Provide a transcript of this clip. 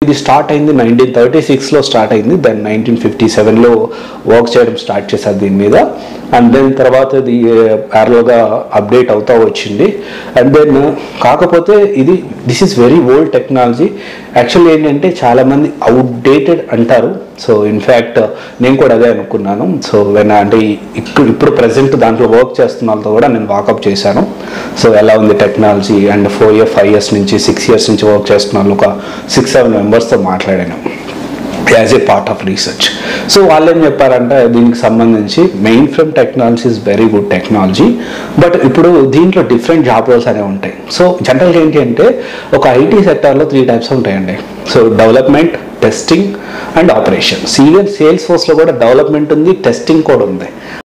ఇది స్టార్ట్ అయింది nineteen thirty సిక్స్లో స్టార్ట్ అయింది దెన్ నైన్టీన్ ఫిఫ్టీ సెవెన్లో వర్క్ చేయడం స్టార్ట్ చేశారు దీని మీద అండ్ దెన్ తర్వాత ఇది ప్యారల్గా అప్డేట్ అవుతూ వచ్చింది అండ్ దెన్ కాకపోతే ఇది this is very old technology actually ఏంటంటే చాలామంది అవుట్డేటెడ్ అంటారు సో ఇన్ఫ్యాక్ట్ నేను కూడా అదే అనుకున్నాను సో వెన్ అంటే ఈ- ఇప్పుడు ఇప్పుడు ప్రజెంట్ దాంట్లో వర్క్ చేస్తున్న వాళ్ళతో కూడా నేను వాకప్ చేశాను సో ఎలా ఉంది technology and four year five years నుంచి సిక్స్ ఇయర్స్ నుంచి వర్క్ చేస్తున్న వాళ్ళు ఒక సిక్స్ సెవెన్ మెంబర్స్తో మాట్లాడాను as a part of research so వాళ్ళు ఏం చెప్పారంటే దీనికి సంబంధించి main frame technology is very good technology but ఇప్పుడు దీంట్లో డిఫరెంట్ జాబ్ రోల్స్ అనేవి ఉంటాయి సో జనరల్గా ఏంటి అంటే ఒక ఐటీ సెక్టార్లో త్రీ టైప్స్ ఉంటాయండి so development testing and operation even sales ఫోర్స్లో కూడా డెవలప్మెంట్ ఉంది టెస్టింగ్ కూడా ఉంది